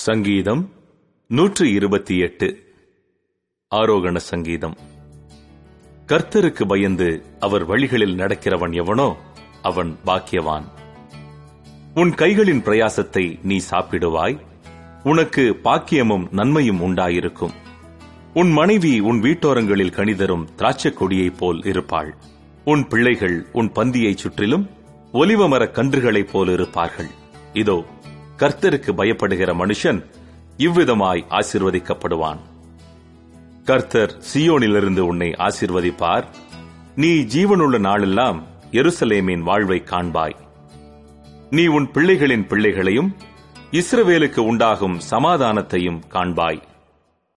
சங்கீதம் நூற்று இருபத்தி எட்டு ஆரோகண சங்கீதம் கர்த்தருக்கு பயந்து அவர் வழிகளில் நடக்கிறவன் எவனோ அவன் பாக்கியவான் உன் கைகளின் பிரயாசத்தை நீ சாப்பிடுவாய் உனக்கு பாக்கியமும் நன்மையும் உண்டாயிருக்கும் உன் மனைவி உன் வீட்டோரங்களில் கணிதரும் திராட்சைக் கொடியைப் போல் இருப்பாள் உன் பிள்ளைகள் உன் பந்தியைச் சுற்றிலும் ஒலிவ மரக் கன்றுகளைப் போல் இருப்பார்கள் இதோ கர்த்தருக்கு பயப்படுகிற மனுஷன் இவ்விதமாய் ஆசிர்வதிக்கப்படுவான் கர்த்தர் சியோனிலிருந்து உன்னை ஆசிர்வதிப்பார் நீ ஜீவனுள்ள நாளெல்லாம் எருசலேமின் வாழ்வை காண்பாய் நீ உன் பிள்ளைகளின் பிள்ளைகளையும் இஸ்ரவேலுக்கு உண்டாகும் சமாதானத்தையும் காண்பாய்